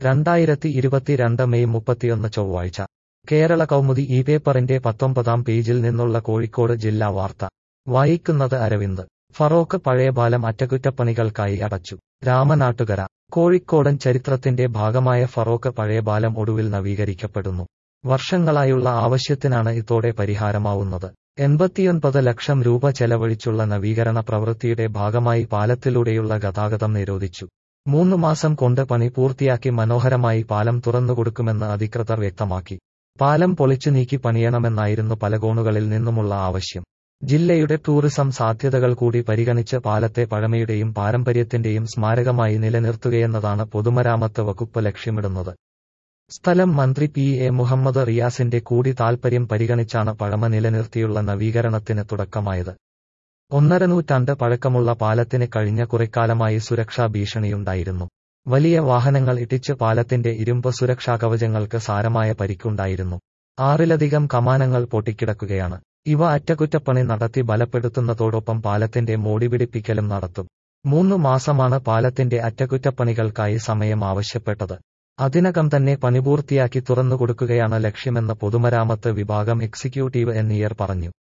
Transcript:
രണ്ടായിരത്തി ഇരുപത്തിരണ്ട് മെയ് മുപ്പത്തിയൊന്ന് ചൊവ്വാഴ്ച കേരള കൗമുദി ഈ പേപ്പറിന്റെ പത്തൊമ്പതാം പേജിൽ നിന്നുള്ള കോഴിക്കോട് ജില്ലാ വാർത്ത വായിക്കുന്നത് അരവിന്ദ് ഫറോക്ക് പഴയപാലം അറ്റകുറ്റപ്പണികൾക്കായി അടച്ചു രാമനാട്ടുകര കോഴിക്കോടൻ ചരിത്രത്തിന്റെ ഭാഗമായ ഫറോക്ക് പഴയപാലം ഒടുവിൽ നവീകരിക്കപ്പെടുന്നു വർഷങ്ങളായുള്ള ആവശ്യത്തിനാണ് ഇതോടെ പരിഹാരമാവുന്നത് എൺപത്തിയൊൻപത് ലക്ഷം രൂപ ചെലവഴിച്ചുള്ള നവീകരണ പ്രവൃത്തിയുടെ ഭാഗമായി പാലത്തിലൂടെയുള്ള ഗതാഗതം നിരോധിച്ചു മൂന്ന് മാസം കൊണ്ട് പണി പൂർത്തിയാക്കി മനോഹരമായി പാലം തുറന്നുകൊടുക്കുമെന്ന് അധികൃതർ വ്യക്തമാക്കി പാലം പൊളിച്ചു നീക്കി പണിയണമെന്നായിരുന്നു പല കോണുകളിൽ നിന്നുമുള്ള ആവശ്യം ജില്ലയുടെ ടൂറിസം സാധ്യതകൾ കൂടി പരിഗണിച്ച് പാലത്തെ പഴമയുടെയും പാരമ്പര്യത്തിന്റെയും സ്മാരകമായി നിലനിർത്തുകയെന്നതാണ് പൊതുമരാമത്ത് വകുപ്പ് ലക്ഷ്യമിടുന്നത് സ്ഥലം മന്ത്രി പി എ മുഹമ്മദ് റിയാസിന്റെ കൂടി താൽപര്യം പരിഗണിച്ചാണ് പഴമ നിലനിർത്തിയുള്ള നവീകരണത്തിന് തുടക്കമായത് ഒന്നര നൂറ്റാണ്ട് പഴക്കമുള്ള പാലത്തിന് കഴിഞ്ഞ കുറെക്കാലമായി സുരക്ഷാ ഭീഷണിയുണ്ടായിരുന്നു വലിയ വാഹനങ്ങൾ ഇടിച്ച് പാലത്തിന്റെ ഇരുമ്പ് സുരക്ഷാ കവചങ്ങൾക്ക് സാരമായ പരിക്കുണ്ടായിരുന്നു ആറിലധികം കമാനങ്ങൾ പൊട്ടിക്കിടക്കുകയാണ് ഇവ അറ്റകുറ്റപ്പണി നടത്തി ബലപ്പെടുത്തുന്നതോടൊപ്പം പാലത്തിന്റെ മോടിപിടിപ്പിക്കലും നടത്തും മൂന്ന് മാസമാണ് പാലത്തിന്റെ അറ്റകുറ്റപ്പണികൾക്കായി സമയം ആവശ്യപ്പെട്ടത് അതിനകം തന്നെ പണി പൂർത്തിയാക്കി തുറന്നുകൊടുക്കുകയാണ് ലക്ഷ്യമെന്ന് പൊതുമരാമത്ത് വിഭാഗം എക്സിക്യൂട്ടീവ് എന്നിയർ പറഞ്ഞു